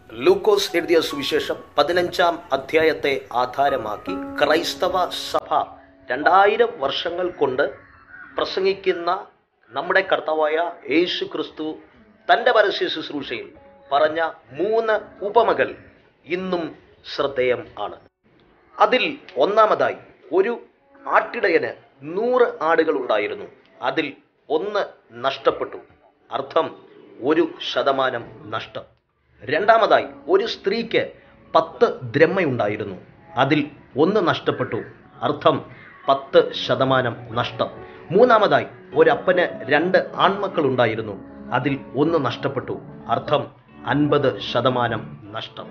ലൂക്കോസ് എഴുതിയ സുവിശേഷം പതിനഞ്ചാം അധ്യായത്തെ ആധാരമാക്കി ക്രൈസ്തവ സഭ രണ്ടായിരം വർഷങ്ങൾ കൊണ്ട് പ്രസംഗിക്കുന്ന നമ്മുടെ കർത്താവായ യേശു ക്രിസ്തു തൻ്റെ പരസ്യ ശുശ്രൂഷയിൽ പറഞ്ഞ മൂന്ന് ഉപമകൾ ഇന്നും ശ്രദ്ധേയം ആണ് അതിൽ ഒന്നാമതായി ഒരു ആട്ടിടയന് നൂറ് ആടുകൾ ഉണ്ടായിരുന്നു അതിൽ ഒന്ന് നഷ്ടപ്പെട്ടു അർത്ഥം ഒരു ശതമാനം നഷ്ടം രണ്ടാമതായി ഒരു സ്ത്രീക്ക് പത്ത് ദ്രഹ്മയുണ്ടായിരുന്നു അതിൽ ഒന്ന് നഷ്ടപ്പെട്ടു അർത്ഥം പത്ത് ശതമാനം നഷ്ടം മൂന്നാമതായി ഒരപ്പന് രണ്ട് ആൺമക്കൾ ഉണ്ടായിരുന്നു അതിൽ ഒന്ന് നഷ്ടപ്പെട്ടു അർത്ഥം അൻപത് ശതമാനം നഷ്ടം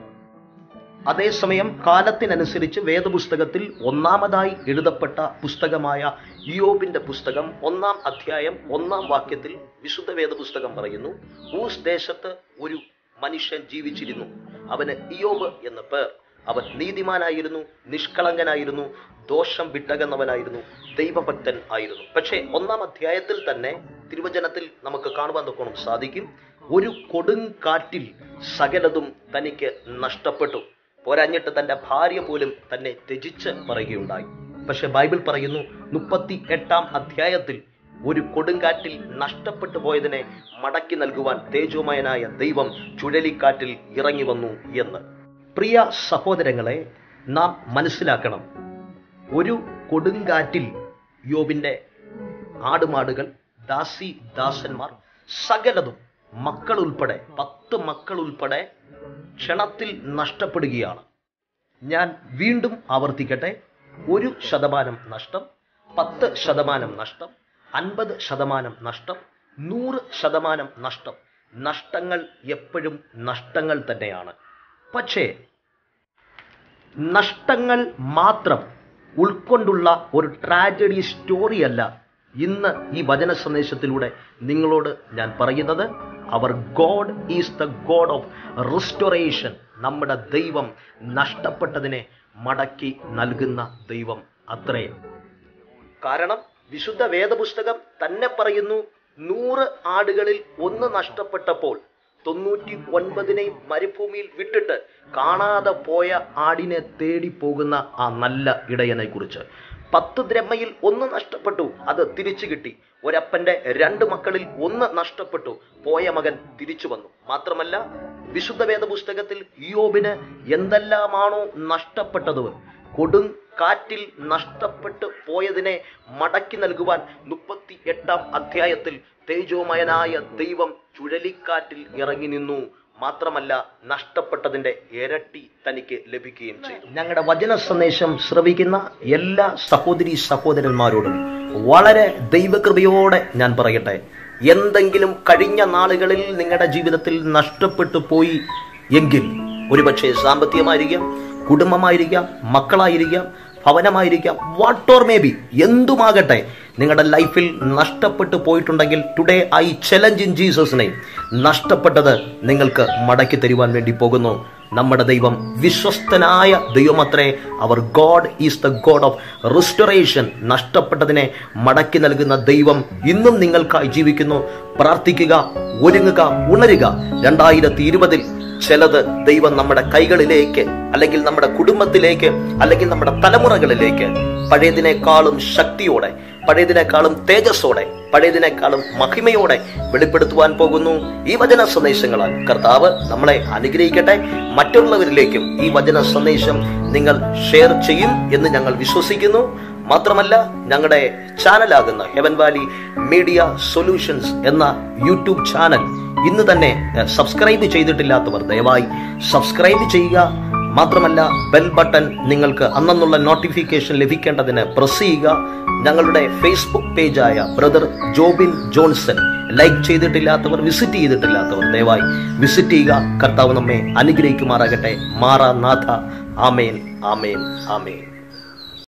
അതേസമയം കാലത്തിനനുസരിച്ച് വേദപുസ്തകത്തിൽ ഒന്നാമതായി എഴുതപ്പെട്ട പുസ്തകമായ ഇയോബിന്റെ പുസ്തകം ഒന്നാം അധ്യായം ഒന്നാം വാക്യത്തിൽ വിശുദ്ധ വേദപുസ്തകം പറയുന്നു ഊസ് ദേശത്ത് ഒരു മനുഷ്യൻ ജീവിച്ചിരുന്നു അവന് ഇയോബ് എന്ന പേർ അവൻ നീതിമാനായിരുന്നു നിഷ്കളങ്കനായിരുന്നു ദോഷം വിട്ടകന്നവനായിരുന്നു ദൈവഭക്തൻ ആയിരുന്നു പക്ഷേ ഒന്നാം അധ്യായത്തിൽ തന്നെ തിരുവചനത്തിൽ നമുക്ക് കാണുവാൻ തൊക്കണം സാധിക്കും ഒരു കൊടുങ്കാറ്റിൽ സകലതും തനിക്ക് നഷ്ടപ്പെട്ടു പോരാഞ്ഞിട്ട് തന്റെ ഭാര്യ പോലും തന്നെ ത്യജിച്ച് പറയുകയുണ്ടായി പക്ഷെ ബൈബിൾ പറയുന്നു മുപ്പത്തി എട്ടാം അധ്യായത്തിൽ ഒരു കൊടുങ്കാറ്റിൽ നഷ്ടപ്പെട്ടു പോയതിനെ മടക്കി നൽകുവാൻ തേജോമയനായ ദൈവം ചുഴലിക്കാറ്റിൽ ഇറങ്ങി വന്നു എന്ന് പ്രിയ സഹോദരങ്ങളെ നാം മനസ്സിലാക്കണം ഒരു കൊടുങ്കാറ്റിൽ യോബിന്റെ ആടുമാടുകൾ ദാസി ദാസന്മാർ സകലതും മക്കൾ ഉൾപ്പെടെ പത്ത് മക്കൾ ഉൾപ്പെടെ ക്ഷണത്തിൽ നഷ്ടപ്പെടുകയാണ് ഞാൻ വീണ്ടും ആവർത്തിക്കട്ടെ ഒരു ശതമാനം നഷ്ടം പത്ത് ശതമാനം നഷ്ടം അൻപത് ശതമാനം നഷ്ടം നൂറ് ശതമാനം നഷ്ടം നഷ്ടങ്ങൾ എപ്പോഴും നഷ്ടങ്ങൾ തന്നെയാണ് പക്ഷേ നഷ്ടങ്ങൾ മാത്രം ഉൾക്കൊണ്ടുള്ള ഒരു ട്രാജഡി സ്റ്റോറിയല്ല ഇന്ന് ഈ വചന സന്ദേശത്തിലൂടെ നിങ്ങളോട് ഞാൻ പറയുന്നത് our God is the God of restoration നമ്മുടെ ദൈവം നഷ്ടപ്പെട്ടതിനെ മടക്കി നൽകുന്ന ദൈവം അത്രയും കാരണം വിശുദ്ധ വേദപുസ്തകം തന്നെ പറയുന്നു നൂറ് ആടുകളിൽ ഒന്ന് നഷ്ടപ്പെട്ടപ്പോൾ തൊണ്ണൂറ്റി ഒൻപതിനെയും മരുഭൂമിയിൽ വിട്ടിട്ട് കാണാതെ പോയ ആടിനെ തേടി പോകുന്ന ആ നല്ല ഇടയനെ കുറിച്ച് പത്ത് ദ്രഹ്മയിൽ ഒന്ന് നഷ്ടപ്പെട്ടു അത് തിരിച്ചു കിട്ടി ഒരപ്പന്റെ രണ്ട് മക്കളിൽ ഒന്ന് നഷ്ടപ്പെട്ടു പോയ മകൻ തിരിച്ചു വന്നു മാത്രമല്ല വിശുദ്ധ വേദപുസ്തകത്തിൽ യോബിന് എന്തെല്ലാമാണോ നഷ്ടപ്പെട്ടത് കൊടും കാറ്റിൽ നഷ്ടപ്പെട്ടു പോയതിനെ മടക്കി നൽകുവാൻ മുപ്പത്തി എട്ടാം അധ്യായത്തിൽ തേജോമയനായ ദൈവം ചുഴലിക്കാറ്റിൽ ഇറങ്ങി നിന്നു മാത്രമല്ല നഷ്ടപ്പെട്ടതിന്റെ ഇരട്ടി തനിക്ക് ലഭിക്കുകയും ചെയ്തു ഞങ്ങളുടെ വചന സന്ദേശം ശ്രവിക്കുന്ന എല്ലാ സഹോദരി സഹോദരന്മാരോടും വളരെ ദൈവകൃപയോടെ ഞാൻ പറയട്ടെ എന്തെങ്കിലും കഴിഞ്ഞ നാളുകളിൽ നിങ്ങളുടെ ജീവിതത്തിൽ നഷ്ടപ്പെട്ടു പോയി എങ്കിൽ ഒരുപക്ഷെ സാമ്പത്തികമായിരിക്കാം കുടുംബമായിരിക്കാം മക്കളായിരിക്കാം ഭവനമായിരിക്കാം വാട്ട് ഓർ മേ ബി എന്തുമാകട്ടെ നിങ്ങളുടെ ലൈഫിൽ നഷ്ടപ്പെട്ടു പോയിട്ടുണ്ടെങ്കിൽ today I challenge in Jesus name നഷ്ടപ്പെട്ടത് നിങ്ങൾക്ക് മടക്കി തരുവാൻ വേണ്ടി പോകുന്നു നമ്മുടെ ദൈവം വിശ്വസ്തനായ ദൈവമത്രേ our God is the God of restoration നഷ്ടപ്പെട്ടതിനെ മടക്കി നൽകുന്ന ദൈവം ഇന്നും നിങ്ങൾക്കായി ജീവിക്കുന്നു പ്രാർത്ഥിക്കുക ഒരുങ്ങുക ഉണരുക രണ്ടായിരത്തി ഇരുപതിൽ ചിലത് ദൈവം നമ്മുടെ കൈകളിലേക്ക് അല്ലെങ്കിൽ നമ്മുടെ കുടുംബത്തിലേക്ക് അല്ലെങ്കിൽ നമ്മുടെ തലമുറകളിലേക്ക് പഴയതിനേക്കാളും ശക്തിയോടെ പഴയതിനേക്കാളും തേജസ്സോടെ പഴയതിനേക്കാളും മഹിമയോടെ വെളിപ്പെടുത്തുവാൻ പോകുന്നു ഈ വചന സന്ദേശങ്ങളാൽ കർത്താവ് നമ്മളെ അനുഗ്രഹിക്കട്ടെ മറ്റുള്ളവരിലേക്കും ഈ വചന സന്ദേശം നിങ്ങൾ ഷെയർ ചെയ്യും എന്ന് ഞങ്ങൾ വിശ്വസിക്കുന്നു മാത്രമല്ല ഞങ്ങളുടെ ചാനലാകുന്ന ഹെവൻ വാലി മീഡിയ സൊല്യൂഷൻസ് എന്ന യൂട്യൂബ് ചാനൽ ഇന്ന് തന്നെ സബ്സ്ക്രൈബ് ചെയ്തിട്ടില്ലാത്തവർ ദയവായി സബ്സ്ക്രൈബ് ചെയ്യുക മാത്രമല്ല ബെൽ ബട്ടൺ നിങ്ങൾക്ക് അന്നുള്ള നോട്ടിഫിക്കേഷൻ ലഭിക്കേണ്ടതിന് പ്രസ് ചെയ്യുക ഞങ്ങളുടെ ഫേസ്ബുക്ക് പേജായ ബ്രദർ ജോബിൻ ജോൺസൺ ലൈക്ക് ചെയ്തിട്ടില്ലാത്തവർ വിസിറ്റ് ചെയ്തിട്ടില്ലാത്തവർ ദയവായി വിസിറ്റ് ചെയ്യുക കർത്താവ് നമ്മെ അനുഗ്രഹിക്കുമാറാകട്ടെ മാറാ നാഥ ആമേൻ ആമേൻ ആമേൻ